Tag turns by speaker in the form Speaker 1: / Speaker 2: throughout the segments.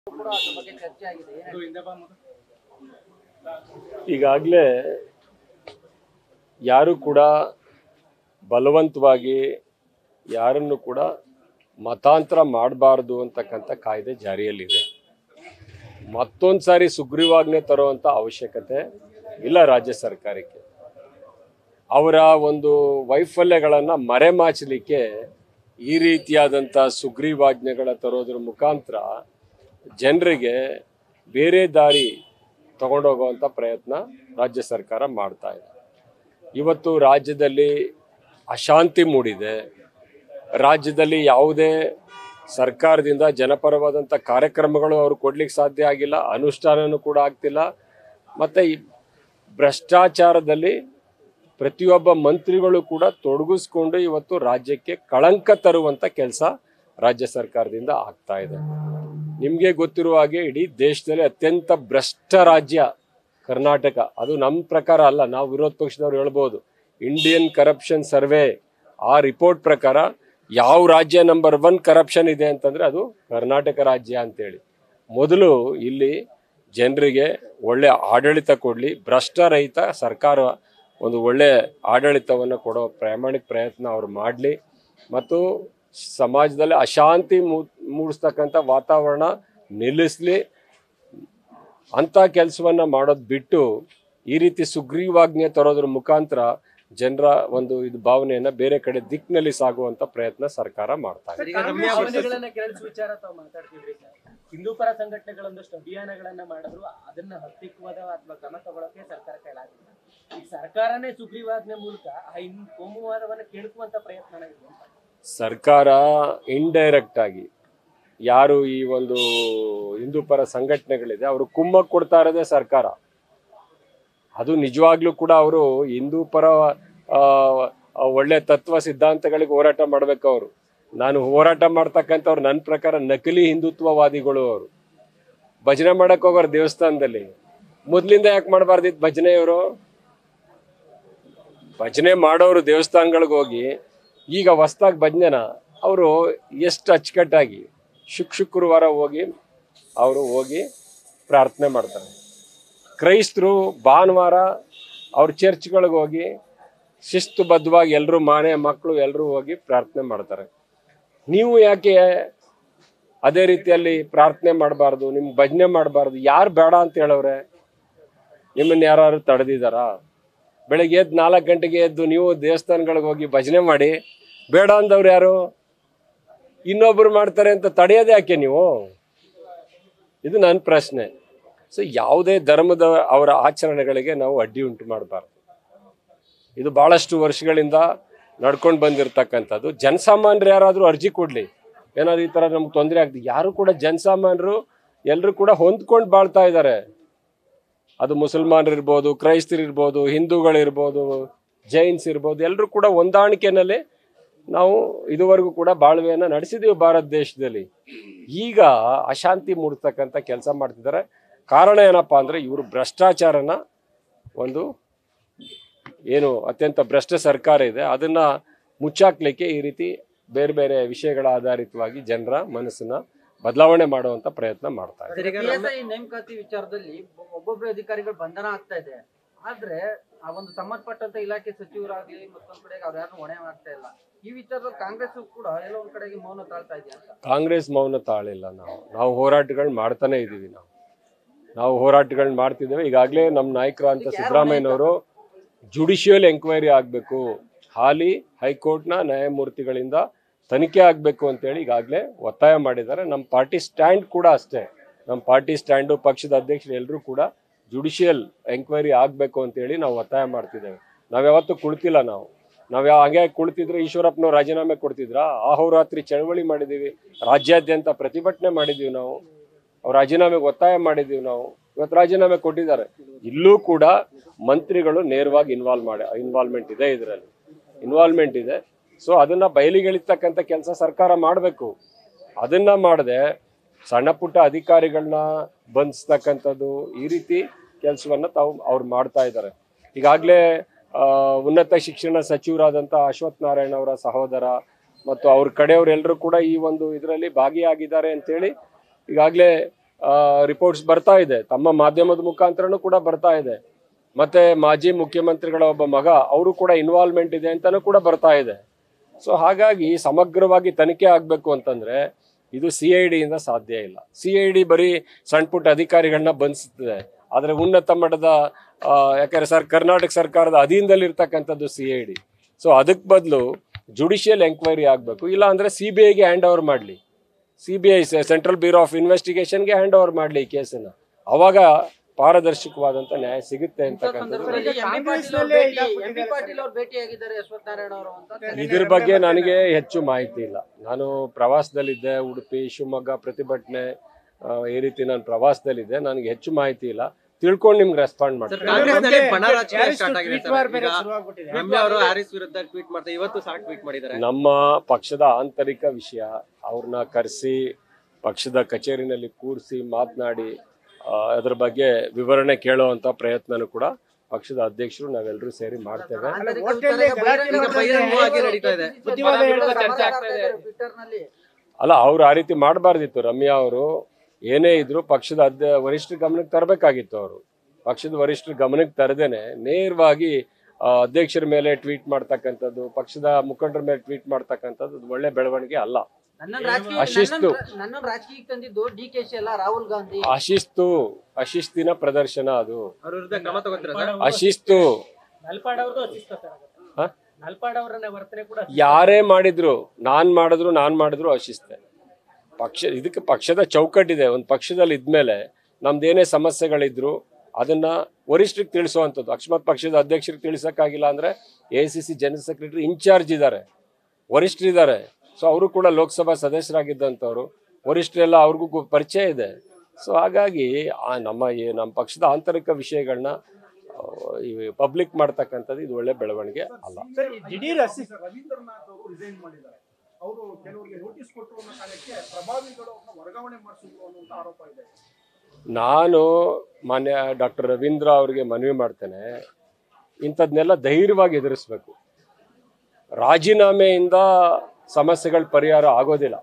Speaker 1: ಕೂಡ ಅದ್ರ ಬಗ್ಗೆ ಚರ್ಚೆ ಆಗಿದೆ ಏನ್
Speaker 2: ಈಗಾಗಲೇ ಯಾರು ಕೂಡ ಬಲವಂತವಾಗಿ ಯಾರನ್ನು ಕೂಡ ಮತಾಂತರ ಮಾಡಬಾರ್ದು ಅಂತಕ್ಕಂಥ ಕಾಯ್ದೆ ಜಾರಿಯಲ್ಲಿದೆ ಮತ್ತೊಂದು ಸಾರಿ ಸುಗ್ರೀವಾಜ್ಞೆ ತರುವಂಥ ಅವಶ್ಯಕತೆ ಇಲ್ಲ ರಾಜ್ಯ ಸರ್ಕಾರಕ್ಕೆ ಅವರ ಒಂದು ವೈಫಲ್ಯಗಳನ್ನು ಮರೆಮಾಚಲಿಕ್ಕೆ ಈ ರೀತಿಯಾದಂಥ ಸುಗ್ರೀವಾಜ್ಞೆಗಳ ತರೋದ್ರ ಮುಖಾಂತರ ಜನರಿಗೆ ಬೇರೆ ದಾರಿ ತಗೊಂಡೋಗುವಂಥ ಪ್ರಯತ್ನ ರಾಜ್ಯ ಸರ್ಕಾರ ಮಾಡ್ತಾ ಇದೆ ಇವತ್ತು ರಾಜ್ಯದಲ್ಲಿ ಅಶಾಂತಿ ಮೂಡಿದೆ ರಾಜ್ಯದಲ್ಲಿ ಯಾವುದೇ ಸರ್ಕಾರದಿಂದ ಜನಪರವಾದಂಥ ಕಾರ್ಯಕ್ರಮಗಳು ಅವರು ಕೊಡ್ಲಿಕ್ಕೆ ಸಾಧ್ಯ ಆಗಿಲ್ಲ ಅನುಷ್ಠಾನನೂ ಕೂಡ ಆಗ್ತಿಲ್ಲ ಮತ್ತು ಈ ಭ್ರಷ್ಟಾಚಾರದಲ್ಲಿ ಪ್ರತಿಯೊಬ್ಬ ಮಂತ್ರಿಗಳು ಕೂಡ ತೊಡಗಿಸ್ಕೊಂಡು ಇವತ್ತು ರಾಜ್ಯಕ್ಕೆ ಕಳಂಕ ತರುವಂಥ ಕೆಲಸ ರಾಜ್ಯ ಸರ್ಕಾರದಿಂದ ಆಗ್ತಾ ಇದೆ ನಿಮಗೆ ಗೊತ್ತಿರುವ ಹಾಗೆ ಇಡೀ ದೇಶದಲ್ಲಿ ಅತ್ಯಂತ ಭ್ರಷ್ಟ ರಾಜ್ಯ ಕರ್ನಾಟಕ ಅದು ನಮ್ಮ ಪ್ರಕಾರ ಅಲ್ಲ ನಾವು ವಿರೋಧ ಪಕ್ಷದವ್ರು ಹೇಳ್ಬೋದು ಇಂಡಿಯನ್ ಕರಪ್ಷನ್ ಸರ್ವೆ ಆ ರಿಪೋರ್ಟ್ ಪ್ರಕಾರ ಯಾವ ರಾಜ್ಯ ನಂಬರ್ ಒನ್ ಕರಪ್ಷನ್ ಇದೆ ಅಂತಂದ್ರೆ ಅದು ಕರ್ನಾಟಕ ರಾಜ್ಯ ಅಂತೇಳಿ ಮೊದಲು ಇಲ್ಲಿ ಜನರಿಗೆ ಒಳ್ಳೆ ಆಡಳಿತ ಕೊಡಲಿ ಭ್ರಷ್ಟರಹಿತ ಸರ್ಕಾರ ಒಂದು ಒಳ್ಳೆ ಆಡಳಿತವನ್ನು ಕೊಡೋ ಪ್ರಾಮಾಣಿಕ ಪ್ರಯತ್ನ ಅವ್ರು ಮಾಡಲಿ ಮತ್ತು ಸಮಾಜದಲ್ಲಿ ಅಶಾಂತಿ ಮೂ- ಮೂಡಿಸ್ತಕ್ಕಂಥ ವಾತಾವರಣ ನಿಲ್ಲಿಸಲಿ ಅಂಥ ಕೆಲಸವನ್ನ ಮಾಡೋದು ಬಿಟ್ಟು ಈ ರೀತಿ ಸುಗ್ರೀವಾಜ್ಞೆ ತರೋದ್ರ ಮುಖಾಂತರ ಜನರ ಒಂದು ಇದು ಭಾವನೆಯನ್ನ ಬೇರೆ ಕಡೆ ದಿಕ್ಕಿನಲ್ಲಿ ಸಾಗುವಂತ ಪ್ರಯತ್ನ ಸರ್ಕಾರ ಮಾಡ್ತಾ ಇದೆ
Speaker 1: ಭಾವನೆಗಳನ್ನ ಕೆರಳಿಸುವ ವಿಚಾರ ತಾವು ಮಾತಾಡ್ತಿದ್ರಿ ಸರ್ ಹಿಂದೂ ಪರ ಸಂಘಟನೆಗಳೊಂದಷ್ಟು ಅಭಿಯಾನಗಳನ್ನ ಮಾಡಿದ್ರು ಅದನ್ನ ಹತ್ತಿಕ್ಕುವುದ ಅಥವಾ ಕ್ರಮ ತಗೊಳಕ್ಕೆ ಸರ್ಕಾರ ಕೈಲಾಗಿಲ್ಲ ಈ ಸರ್ಕಾರನೇ ಸುಗ್ರೀವಾಜ್ಞೆ ಮೂಲಕ ಆ ಹಿಂದ್ ಕೋಮುವಾದವನ್ನ ಕೆಣಕುವಂತ ಪ್ರಯತ್ನ ಇದೆ ಅಂತ.
Speaker 2: ಸರ್ಕಾರ ಇಂಡೈರೆಕ್ಟ್ ಆಗಿ ಯಾರು ಈ ಒಂದು ಹಿಂದೂ ಪರ ಸಂಘಟನೆಗಳಿದೆ ಅವರು ಕುಮ್ಮಕ್ ಕೊಡ್ತಾ ಇರೋದೇ ಸರ್ಕಾರ ಅದು ನಿಜವಾಗ್ಲೂ ಕೂಡ ಅವರು ಹಿಂದೂ ಪರ ಆ, ಆ, ಒಳ್ಳೆ ತತ್ವ ಸಿದ್ಧಾಂತಗಳಿಗೆ ಹೋರಾಟ ಮಾಡ್ಬೇಕು ಅವರು ನಾನು ಹೋರಾಟ ಮಾಡ್ತಕ್ಕಂಥವ್ರು ನನ್ನ ಪ್ರಕಾರ ನಕಲಿ ಹಿಂದುತ್ವವಾದಿಗಳು ಅವರು ಭಜನೆ ಮಾಡಕ್ ಹೋಗೋರು ದೇವಸ್ಥಾನದಲ್ಲಿ ಮೊದ್ಲಿಂದ ಯಾಕೆ ಮಾಡಬಾರ್ದಿತ್ತು ಭಜನೆ ಇವರು ಭಜನೆ ಮಾಡೋರು ದೇವಸ್ಥಾನಗಳಿಗೆ ಹೋಗಿ ಈಗ ಹೊಸ್ದಾಗಿ ಭಜನೆನ ಅವರು ಎಷ್ಟು ಅಚ್ಚುಕಟ್ಟಾಗಿ ಶುಕ್ ಶುಕ್ರವಾರ ಹೋಗಿ ಅವರು ಹೋಗಿ ಪ್ರಾರ್ಥನೆ ಮಾಡ್ತಾರೆ ಕ್ರೈಸ್ತರು ಭಾನುವಾರ ಅವ್ರ ಚರ್ಚ್ಗಳಿಗೆ ಹೋಗಿ ಶಿಸ್ತುಬದ್ಧವಾಗಿ ಎಲ್ಲರೂ ಮನೆ ಮಕ್ಕಳು ಎಲ್ಲರೂ ಹೋಗಿ ಪ್ರಾರ್ಥನೆ ಮಾಡ್ತಾರೆ ನೀವು ಯಾಕೆ ಅದೇ ರೀತಿಯಲ್ಲಿ ಪ್ರಾರ್ಥನೆ ಮಾಡಬಾರ್ದು ನಿಮ್ ಭಜನೆ ಮಾಡಬಾರ್ದು ಯಾರು ಬೇಡ ಅಂತ ಹೇಳವ್ರೆ ನಿಮ್ಮನ್ನ ಯಾರು ತಡೆದಿದ್ದಾರಾ ಬೆಳಗ್ಗೆ ಎದ್ದು ನಾಲ್ಕು ಗಂಟೆಗೆ ಎದ್ದು ನೀವು ದೇವಸ್ಥಾನಗಳಿಗೆ ಹೋಗಿ ಭಜನೆ ಮಾಡಿ ಬೇಡ ಅಂದವ್ರು ಯಾರು ಇನ್ನೊಬ್ರು ಮಾಡ್ತಾರೆ ಅಂತ ತಡೆಯೋದೇ ಯಾಕೆ ನೀವು ಇದು ನನ್ನ ಪ್ರಶ್ನೆ ಸೊ ಯಾವುದೇ ಧರ್ಮದ ಅವರ ಆಚರಣೆಗಳಿಗೆ ನಾವು ಅಡ್ಡಿ ಉಂಟು ಮಾಡಬಾರ್ದು ಇದು ಬಹಳಷ್ಟು ವರ್ಷಗಳಿಂದ ನಡ್ಕೊಂಡು ಬಂದಿರತಕ್ಕಂಥದ್ದು ಜನಸಾಮಾನ್ಯರು ಯಾರಾದರೂ ಅರ್ಜಿ ಕೊಡ್ಲಿ ಏನಾದ್ರು ಈ ಥರ ನಮ್ಗೆ ತೊಂದರೆ ಆಗ್ತದೆ ಯಾರು ಕೂಡ ಜನಸಾಮಾನ್ಯರು ಎಲ್ಲರೂ ಕೂಡ ಹೊಂದ್ಕೊಂಡು ಬಾಳ್ತಾ ಇದ್ದಾರೆ ಅದು ಮುಸಲ್ಮಾನರು ಇರ್ಬೋದು ಕ್ರೈಸ್ತರು ಇರ್ಬೋದು ಹಿಂದೂಗಳಿರ್ಬೋದು ಜೈನ್ಸ್ ಇರ್ಬೋದು ಎಲ್ಲರೂ ಕೂಡ ಹೊಂದಾಣಿಕೆನಲ್ಲಿ ನಾವು ಇದುವರೆಗೂ ಕೂಡ ಬಾಳ್ವೆಯನ್ನು ನಡೆಸಿದೀವಿ ಭಾರತ ದೇಶದಲ್ಲಿ ಈಗ ಅಶಾಂತಿ ಮೂಡಿಸ್ತಕ್ಕಂಥ ಕೆಲಸ ಮಾಡ್ತಿದ್ದಾರೆ ಕಾರಣ ಏನಪ್ಪಾ ಅಂದ್ರೆ ಇವರು ಭ್ರಷ್ಟಾಚಾರನ ಒಂದು ಏನು ಅತ್ಯಂತ ಭ್ರಷ್ಟ ಸರ್ಕಾರ ಇದೆ ಅದನ್ನ ಮುಚ್ಚಾಕ್ಲಿಕ್ಕೆ ಈ ರೀತಿ ಬೇರೆ ಬೇರೆ ವಿಷಯಗಳ ಆಧಾರಿತವಾಗಿ ಜನರ ಮನಸ್ಸನ್ನ ಬದಲಾವಣೆ ಮಾಡುವಂತ ಪ್ರಯತ್ನ ಮಾಡ್ತಾ ಇದ್ದಾರೆ
Speaker 1: PSI ನೇಮಕಾತಿ ವಿಚಾರದಲ್ಲಿ ಒಬ್ಬೊಬ್ಬರು ಅಧಿಕಾರಿಗಳು ಬಂಧನ ಆಗ್ತಾ ಇದೆ ಆದ್ರೆ ಆ ಒಂದು ಸಂಬಂಧಪಟ್ಟಂತ ಇಲಾಖೆ ಸಚಿವರಾಗ್ಲಿ ಮತ್ತೊಂದ್ ಕಡೆಗೆ ಅವ್ರು ಯಾರು ಹೊಣೆ ಆಗ್ತಾ ಇಲ್ಲ ಈ ವಿಚಾರದಲ್ಲಿ ಕಾಂಗ್ರೆಸ್ ಕೂಡ ಎಲ್ಲೋ ಒಂದ್ ಕಡೆಗೆ ಮೌನ ತಾಳ್ತಾ ಇದೆಯಾ ಅಂತ
Speaker 2: ಕಾಂಗ್ರೆಸ್ ಮೌನ ತಾಳಿಲ್ಲ ನಾವು ನಾವು ಹೋರಾಟಗಳು ಮಾಡ್ತಾನೆ ಇದೀವಿ ನಾವು ನಾವು ಹೋರಾಟಗಳು ಮಾಡ್ತಿದ್ದೇವೆ ಈಗಾಗಲೇ ನಮ್ಮ ನಾಯಕರಂತ ಸಿದ್ದರಾಮಯ್ಯನವರು ಜುಡಿಷಿಯಲ್ ಎಂಕ್ವೈರಿ ಆಗಬೇಕು ಹಾಲಿ ಹೈಕೋರ್ಟ್ನ ನ್ಯಾಯಮೂರ್ತಿಗಳಿಂದ ತನಿಖೆ ಆಗಬೇಕು ಅಂತೇಳಿ ಈಗಾಗಲೇ ಒತ್ತಾಯ ಮಾಡಿದ್ದಾರೆ ನಮ್ಮ ಪಾರ್ಟಿ ಸ್ಟ್ಯಾಂಡ್ ಕೂಡ ಅಷ್ಟೇ ನಮ್ಮ ಪಾರ್ಟಿ ಸ್ಟ್ಯಾಂಡು ಪಕ್ಷದ ಅಧ್ಯಕ್ಷರು ಎಲ್ಲರೂ ಕೂಡ ಜುಡಿಷಿಯಲ್ ಎಂಕ್ವೈರಿ ಆಗಬೇಕು ಅಂತೇಳಿ ನಾವು ಒತ್ತಾಯ ಮಾಡ್ತಿದ್ದೇವೆ ನಾವು ಯಾವತ್ತೂ ಕುಳಿತಿಲ್ಲ ನಾವು ನಾವು ಯಾವ ಹಾಗೆ ಕುಳಿತಿದ್ರೆ ಈಶ್ವರಪ್ಪನವ್ರು ರಾಜೀನಾಮೆ ಕೊಡ್ತಿದ್ರಾ ಅಹೋರಾತ್ರಿ ಚಳವಳಿ ಮಾಡಿದ್ದೀವಿ ರಾಜ್ಯಾದ್ಯಂತ ಪ್ರತಿಭಟನೆ ಮಾಡಿದ್ದೀವಿ ನಾವು ಅವ್ರ ರಾಜೀನಾಮೆಗೆ ಒತ್ತಾಯ ಮಾಡಿದ್ದೀವಿ ನಾವು ಇವತ್ತು ರಾಜೀನಾಮೆ ಕೊಟ್ಟಿದ್ದಾರೆ ಇಲ್ಲೂ ಕೂಡ ಮಂತ್ರಿಗಳು ನೇರವಾಗಿ ಇನ್ವಾಲ್ವ್ ಮಾಡಿ ಇನ್ವಾಲ್ವ್ಮೆಂಟ್ ಇದೆ ಇದರಲ್ಲಿ ಇನ್ವಾಲ್ವ್ಮೆಂಟ್ ಇದೆ ಸೊ ಅದನ್ನ ಬಯಲಿಗೆಳಿತಕ್ಕಂಥ ಕೆಲಸ ಸರ್ಕಾರ ಮಾಡಬೇಕು ಅದನ್ನ ಮಾಡದೆ ಸಣ್ಣ ಪುಟ್ಟ ಅಧಿಕಾರಿಗಳನ್ನ ಬಂಧಿಸ್ತಕ್ಕಂಥದ್ದು ಈ ರೀತಿ ಕೆಲಸವನ್ನ ತಾವು ಅವ್ರು ಮಾಡ್ತಾ ಇದ್ದಾರೆ ಈಗಾಗಲೇ ಉನ್ನತ ಶಿಕ್ಷಣ ಸಚಿವರಾದಂಥ ಅಶ್ವಥ್ ನಾರಾಯಣ ಅವರ ಸಹೋದರ ಮತ್ತು ಅವ್ರ ಕಡೆಯವರೆಲ್ಲರೂ ಕೂಡ ಈ ಒಂದು ಇದರಲ್ಲಿ ಭಾಗಿಯಾಗಿದ್ದಾರೆ ಅಂತೇಳಿ ಈಗಾಗಲೇ ರಿಪೋರ್ಟ್ಸ್ ಬರ್ತಾ ಇದೆ ತಮ್ಮ ಮಾಧ್ಯಮದ ಮುಖಾಂತರನೂ ಕೂಡ ಬರ್ತಾ ಇದೆ ಮತ್ತೆ ಮಾಜಿ ಮುಖ್ಯಮಂತ್ರಿಗಳ ಒಬ್ಬ ಮಗ ಅವರು ಕೂಡ ಇನ್ವಾಲ್ವ್ಮೆಂಟ್ ಇದೆ ಅಂತಾನೂ ಕೂಡ ಬರ್ತಾ ಇದೆ ಸೊ ಹಾಗಾಗಿ ಸಮಗ್ರವಾಗಿ ತನಿಖೆ ಆಗಬೇಕು ಅಂತಂದ್ರೆ ಇದು ಸಿ ಐ ಡಿಯಿಂದ ಸಾಧ್ಯ ಇಲ್ಲ ಸಿ ಐ ಡಿ ಬರೀ ಸಣ್ಣ ಪುಟ್ಟ ಅಧಿಕಾರಿಗಳನ್ನ ಬಂಧಿಸ್ತದೆ ಆದರೆ ಉನ್ನತ ಮಟ್ಟದ ಆ, ಯಾಕಂದ್ರೆ ಸರ್ ಕರ್ನಾಟಕ ಸರ್ಕಾರದ ಅಧೀನದಲ್ಲಿ ಇರ್ತಕ್ಕಂಥದ್ದು ಸಿ ಐ ಡಿ ಸೊ ಅದಕ್ಕೆ ಬದಲು ಜುಡಿಷಿಯಲ್ ಎಂಕ್ವೈರಿ ಆಗಬೇಕು ಇಲ್ಲ ಅಂದರೆ ಸಿ ಬಿ ಐಗೆ ಹ್ಯಾಂಡ್ ಓವರ್ ಮಾಡಲಿ C B I Central Bureau of ಇನ್ವೆಸ್ಟಿಗೇಷನ್ಗೆ ಹ್ಯಾಂಡ್ ಓವರ್ ಮಾಡಲಿ ಈ ಕೇಸನ್ನು ಅವಾಗ ಪಾರದರ್ಶಕವಾದಂಥ ನ್ಯಾಯ ಸಿಗುತ್ತೆ ಅಂತಕ್ಕಂಥದ್ದು
Speaker 3: ಸಂದರ್ಭದಲ್ಲಿ ಎಂ ಬಿ ಪಾಟೀಲ್ ಅವ್ರು ಭೇಟಿ ಎಂ ಬಿ ಪಾಟೀಲ್ ಅವ್ರು ಭೇಟಿಯಾಗಿದ್ದಾರೆ ಯಶವಂತ ನಾರಾಯಣ ಅವರು ಅಂತ
Speaker 2: ಇದ್ರ ಬಗ್ಗೆ ನನಗೆ ಹೆಚ್ಚು ಮಾಹಿತಿ ಇಲ್ಲ ನಾನು ಪ್ರವಾಸದಲ್ಲಿದ್ದೆ ಉಡುಪಿ ಶಿವಮೊಗ್ಗ ಪ್ರತಿಭಟನೆ ಆ, ಈ ರೀತಿ ನಾನು ಪ್ರವಾಸದಲ್ಲಿದ್ದೆ ನನಗೆ ಹೆಚ್ಚು ಮಾಹಿತಿ ಇಲ್ಲ ತಿಳ್ಕೊಂಡು ನಿಮ್ಗೆ ರೆಸ್ಪಾಂಡ್
Speaker 4: ಸರ್
Speaker 2: ಮಾಡ್ತೀನಿ
Speaker 4: ಕಾಂಗ್ರೆಸ್ನಲ್ಲಿ ಬಣ ರಾಜಕೀಯ ಸ್ಟಾರ್ಟ್ ಆಗಿದೆ
Speaker 3: ಟ್ವೀಟ್
Speaker 4: ಸರ್
Speaker 3: ವಾರ್ ಬೇರೆ
Speaker 4: ಈಗ
Speaker 3: ಶುರುವಾಗ್ಬಿಟ್ಟಿದೆ
Speaker 4: ರಮ್ಯಾ ಅವರು ಹ್ಯಾರಿಸ್ ವಿರುದ್ಧ ಟ್ವೀಟ್ ಮಾಡ್ತಾರೆ ಇವತ್ತು ಸಹ ಟ್ವೀಟ್ ಮಾಡಿದ್ದಾರೆ
Speaker 2: ನಮ್ಮ ಪಕ್ಷದ ಆಂತರಿಕ ವಿಷಯ ಅವ್ರನ್ನ ಕರೆಸಿ ಪಕ್ಷದ ಕಚೇರಿನಲ್ಲಿ ಕೂರಿಸಿ ಮಾತನಾಡಿ ಅದ್ರ ಬಗ್ಗೆ ವಿವರಣೆ ಕೇಳುವಂತ ಪ್ರಯತ್ನನೂ ಕೂಡ ಪಕ್ಷದ ಅಧ್ಯಕ್ಷರು ನಾವೆಲ್ಲರೂ ಸೇರಿ ಮಾಡ್ತೇವೆ
Speaker 3: ಆಂತರಿಕ
Speaker 4: ಈಗ
Speaker 3: ವಿಚಾರಕ್ಕೆ ಬಹಿರಂಗ
Speaker 4: ಬಹಿರಂಗವಾಗಿ ನಡೀತಾ ಇದೆ.
Speaker 3: ಬುದ್ಧಿವಾದ ಹೇಳುವ
Speaker 1: ಚರ್ಚೆ ಆಗ್ತಾ ಇದೆ.
Speaker 3: ಟ್ವಿಟರ್ ನಲ್ಲಿ
Speaker 2: ಅಲ್ಲ ಅವ್ರು ಆ ರೀತಿ ಮಾಡಬಾರ್ದಿತ್ತು ರಮ್ಯಾ ಅವರು ಏನೇ ಇದ್ರು ಪಕ್ಷದ ಅಧ್ಯ ವರಿಷ್ಠರ ಗಮನಕ್ಕೆ ತರಬೇಕಾಗಿತ್ತು ಅವರು ಪಕ್ಷದ ವರಿಷ್ಠರ ಗಮನಕ್ಕೆ ತರದೇನೆ ನೇರವಾಗಿ ಆ, ಅಧ್ಯಕ್ಷರ ಮೇಲೆ ಟ್ವೀಟ್ ಮಾಡ್ತಕ್ಕಂಥದ್ದು ಪಕ್ಷದ ಮುಖಂಡರ ಮೇಲೆ ಟ್ವೀಟ್ ಮಾಡ್ತಕ್ಕಂಥದ್ದು ಅದು ಒಳ್ಳೆ ಬೆಳವಣಿಗೆ ಅಲ್ಲ
Speaker 3: ನನ್ನ ರಾಜಕೀಯ
Speaker 2: ಅಶಿಸ್ತು.
Speaker 3: ನನ್ನ ರಾಜಕೀಯಕ್ಕೆ ತಂದಿದ್ದು ಡಿ ಕೆ ಶಿ ಅಲ್ಲ ರಾಹುಲ್ ಗಾಂಧಿ
Speaker 2: ಅಶಿಸ್ತು ಅಶಿಸ್ತಿನ ಪ್ರದರ್ಶನ ಅದು
Speaker 4: ಅವ್ರ ವಿರುದ್ಧ ಕ್ರಮ ತಗೋತೀರಾ ಸರ್
Speaker 2: ಅಶಿಸ್ತು
Speaker 1: ನಲ್ಪಾಡ್ ಅವ್ರದ್ದು ಅಶಿಸ್ತ ಸರ್
Speaker 2: ಹ?
Speaker 1: ನಲ್ಪಾಡ್ ಅವರನ್ನ ವರ್ತನೆ ಕೂಡ
Speaker 2: ಯಾರೇ ಮಾಡಿದ್ರು ನಾನ್ ಮಾಡಿದ್ರು ನಾನ್ ಮಾಡಿದ್ರು ಅಶಿಸ್ತೆ ಪಕ್ಷ ಇದಕ್ಕೆ ಪಕ್ಷದ ಚೌಕಟ್ಟಿದೆ ಒಂದು ಪಕ್ಷದಲ್ಲಿ ಇದ್ಮೇಲೆ ನಮ್ದೇನೇ ಸಮಸ್ಯೆಗಳಿದ್ರು ಅದನ್ನ ವರಿಷ್ಠರಿಗೆ ತಿಳಿಸುವಂಥದ್ದು ಅಕಸ್ಮಾತ್ ಪಕ್ಷದ ಅಧ್ಯಕ್ಷರಿಗೆ ತಿಳಿಸಕ್ಕಾಗಿಲ್ಲ ಅಂದ್ರೆ A C C general secretary in charge ಇದ್ದಾರೆ ವರಿಷ್ಠರಿದ್ದಾರೆ ಸೊ ಅವರು ಕೂಡ ಲೋಕಸಭಾ ಸದಸ್ಯರಾಗಿದ್ದಂಥವ್ರು ವರಿಷ್ಠರೆಲ್ಲ ಅವ್ರಿಗೂ ಗು- ಪರಿಚಯ ಇದೆ ಸೊ ಹಾಗಾಗಿ ಆ ನಮ್ಮ ಈ ನಮ್ಮ ಪಕ್ಷದ ಆಂತರಿಕ ವಿಷಯಗಳನ್ನ ಪಬ್ಲಿಕ್ ಮಾಡ್ತಕ್ಕಂಥದ್ದು ಇದು ಒಳ್ಳೆ ಬೆಳವಣಿಗೆ ಅಲ್ಲ
Speaker 3: ದಿಢೀರ್ ಅಸಿ
Speaker 5: ರವೀಂದ್ರನಾಥ್ ಅವರು ರಿಸೈನ್ ಮಾಡಿದ್ದಾರೆ ಅವರು ಕೆಲವರಿಗೆ ನೋಟಿಸ್ ಕೊಟ್ಟರು ಅನ್ನೋ ಕಾರಣಕ್ಕೆ ಪ್ರಭಾವಿಗಳು ಅವ್ರನ್ನ ವರ್ಗಾವಣೆ ಮಾಡಿಸಿದ್ರು ಅನ್ನುವಂತ ಆರೋಪ ಇದೆ
Speaker 2: ನಾನು ಮಾನ್ಯ ಡಾಕ್ಟರ್ ರವೀಂದ್ರ ಅವರಿಗೆ ಮನವಿ ಮಾಡ್ತೇನೆ ಇಂಥದ್ನೆಲ್ಲ ಧೈರ್ಯವಾಗಿ ಎದುರಿಸ್ಬೇಕು ರಾಜೀನಾಮೆಯಿಂದ ಸಮಸ್ಯೆಗಳ ಪರಿಹಾರ ಆಗೋದಿಲ್ಲ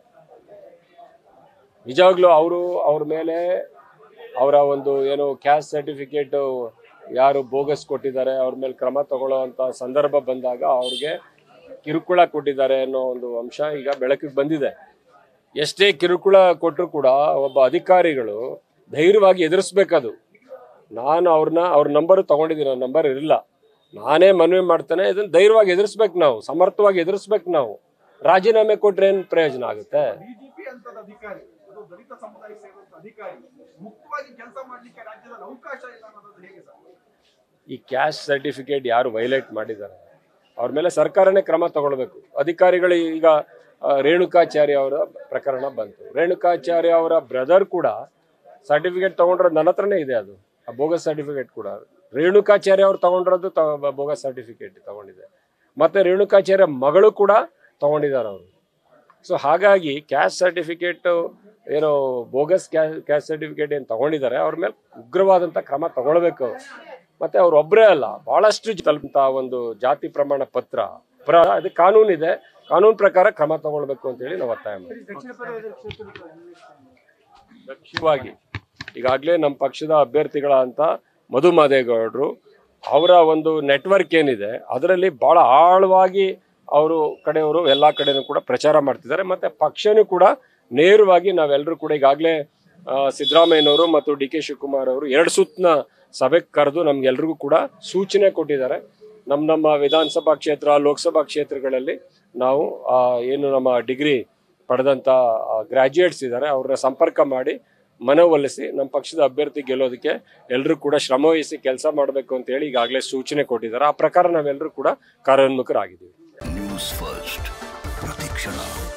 Speaker 2: ನಿಜವಾಗ್ಲೂ ಅವರು ಅವ್ರ ಮೇಲೆ ಅವರ ಒಂದು ಏನು ಕ್ಯಾಸ್ಟ್ ಸರ್ಟಿಫಿಕೇಟ್ ಯಾರು ಬೋಗಸ್ ಕೊಟ್ಟಿದ್ದಾರೆ ಅವ್ರ ಮೇಲೆ ಕ್ರಮ ತಗೊಳ್ಳೋ ಅಂತ ಸಂದರ್ಭ ಬಂದಾಗ ಅವ್ರಿಗೆ ಕಿರುಕುಳ ಕೊಟ್ಟಿದ್ದಾರೆ ಅನ್ನೋ ಒಂದು ಅಂಶ ಈಗ ಬೆಳಕಿಗೆ ಬಂದಿದೆ ಎಷ್ಟೇ ಕಿರುಕುಳ ಕೊಟ್ಟರು ಕೂಡ ಒಬ್ಬ ಅಧಿಕಾರಿಗಳು ಧೈರ್ಯವಾಗಿ ಎದುರಿಸ್ಬೇಕದು ನಾನು ಅವ್ರನ್ನ ಅವ್ರ ನಂಬರ್ ತಗೊಂಡಿದ್ದೀನಿ ಅವ್ರ ನಂಬರ್ ಇರಲಿಲ್ಲ ನಾನೇ ಮನವಿ ಮಾಡ್ತೇನೆ ಇದನ್ನ ಧೈರ್ಯವಾಗಿ ಎದುರಿಸ್ಬೇಕು ನಾವು ಸಮರ್ಥವಾಗಿ ಎದುರಿಸ್ಬೇಕು ನಾವು ರಾಜೀನಾಮೆ ಕೊಟ್ರೆ ಏನು ಪ್ರಯೋಜನ ಆಗುತ್ತೆ
Speaker 5: ಬಿಜೆಪಿ ಅಂತದ ಅಧಿಕಾರಿ ಅದು ದಲಿತ ಸಮುದಾಯಕ್ಕೆ ಸೇರುವಂತ ಅಧಿಕಾರಿ ಮುಕ್ತವಾಗಿ ಕೆಲಸ ಮಾಡ್ಲಿಕ್ಕೆ ರಾಜ್ಯದಲ್ಲಿ ಅವಕಾಶ ಇಲ್ಲ ಅನ್ನೋದು ಹೇಗೆ ಸರ್
Speaker 2: ಈ ಕ್ಯಾಶ್ ಸರ್ಟಿಫಿಕೇಟ್ ಯಾರು ವೈಲೇಟ್ ಮಾಡಿದ್ದಾರೆ ಅವ್ರ ಮೇಲೆ ಸರ್ಕಾರನೇ ಕ್ರಮ ತಗೊಳ್ಬೇಕು ಅಧಿಕಾರಿಗಳು ಈಗ ಆ, ರೇಣುಕಾಚಾರ್ಯ ಅವರ ಪ್ರಕರಣ ಬಂತು ರೇಣುಕಾಚಾರ್ಯ ಅವರ ಬ್ರದರ್ ಕೂಡ ಸರ್ಟಿಫಿಕೇಟ್ ತಗೊಂಡ್ರೆ ನನ್ನ ಹತ್ರನೇ ಇದೆ ಅದು ಆ ಬೋಗಸ್ ಸರ್ಟಿಫಿಕೇಟ್ ಕೂಡ ರೇಣುಕಾಚಾರ್ಯ ಅವ್ರು ತಗೊಂಡಿರೋದು ತ- ಬೋಗಸ್ ಸರ್ಟಿಫಿಕೇಟ್ ತಗೊಂಡಿದೆ ಮತ್ತೆ ರೇಣುಕಾಚಾರ್ಯ ಮಗಳು ಕೂಡ ತಗೊಂಡಿದ್ದಾರೆ ಅವರು ಸೊ ಹಾಗಾಗಿ ಕ್ಯಾಶ್ ಸರ್ಟಿಫಿಕೇಟ್ ಏನೋ ಬೋಗಸ್ ಕ್ಯಾಶ್ ಸರ್ಟಿಫಿಕೇಟ್ ಏನು ತಗೊಂಡಿದ್ದಾರೆ ಅವ್ರ ಮೇಲೆ ಉಗ್ರವಾದಂಥ ಕ್ರಮ ತಗೊಳ್ಬೇಕು ಮತ್ತೆ ಅವ್ರೊಬ್ಬರೇ ಅಲ್ಲ ಬಹಳಷ್ಟು ತಲುಪಂತ ಒಂದು ಜಾತಿ ಪ್ರಮಾಣ ಪತ್ರ ಪ್ರ ಅದು ಕಾನೂನಿದೆ ಕಾನೂನು ಪ್ರಕಾರ ಕ್ರಮ ತಗೊಳ್ಬೇಕು ಅಂತೇಳಿ ನಾವು ಒತ್ತಾಯ ಮಾಡ್ತೀವಿ
Speaker 3: ದಕ್ಷಿಣ ಕನ್ನಡ ಕ್ಷೇತ್ರದ
Speaker 2: ದಕ್ಷಿಣವಾಗಿ ಈಗಾಗಲೇ ನಮ್ಮ ಪಕ್ಷದ ಅಭ್ಯರ್ಥಿಗಳ ಅಂತ ಮಧು ಮಾದೇಗೌಡರು ಅವರ ಒಂದು ನೆಟ್ವರ್ಕ್ ಏನಿದೆ ಅದರಲ್ಲಿ ಬಹಳ ಆಳವಾಗಿ ಅವರು ಕಡೆಯವರು ಎಲ್ಲ ಕಡೆನೂ ಕೂಡ ಪ್ರಚಾರ ಮಾಡ್ತಿದ್ದಾರೆ ಮತ್ತೆ ಪಕ್ಷನೂ ಕೂಡ ನೇರವಾಗಿ ನಾವೆಲ್ಲರೂ ಕೂಡ ಈಗಾಗಲೇ ಸಿದ್ದರಾಮಯ್ಯನವರು ಮತ್ತು ಡಿ ಕೆ ಶಿವಕುಮಾರ್ ಅವರು ಎರಡು ಸುತ್ತಿನ ಸಭೆಗೆ ಕರೆದು ನಮ್ಗೆಲ್ರಿಗೂ ಕೂಡ ಸೂಚನೆ ಕೊಟ್ಟಿದ್ದಾರೆ ನಮ್ಮ ನಮ್ಮ ವಿಧಾನಸಭಾ ಕ್ಷೇತ್ರ ಲೋಕಸಭಾ ಕ್ಷೇತ್ರಗಳಲ್ಲಿ ನಾವು ಆ, ಏನು ನಮ್ಮ ಡಿಗ್ರಿ ಪಡೆದಂಥ ಗ್ರಾಜ್ಯುಯೇಟ್ಸ್ ಇದ್ದಾರೆ ಅವ್ರನ್ನ ಸಂಪರ್ಕ ಮಾಡಿ ಮನವೊಲಿಸಿ ನಮ್ಮ ಪಕ್ಷದ ಅಭ್ಯರ್ಥಿ ಗೆಲ್ಲೋದಕ್ಕೆ ಎಲ್ಲರೂ ಕೂಡ ಶ್ರಮವಹಿಸಿ ಕೆಲಸ ಮಾಡಬೇಕು ಅಂತ ಹೇಳಿ ಈಗಾಗಲೇ ಸೂಚನೆ ಕೊಟ್ಟಿದ್ದಾರೆ ಆ ಪ್ರಕಾರ ನಾವೆಲ್ಲರೂ ಕೂಡ ಕಾರ್ಯೋನ್ಮುಖರಾಗಿದ್ದೀವಿ
Speaker 6: ನ್ಯೂಸ್ ಫಸ್ಟ್ ಪ್ರತಿಕ್ಷಣ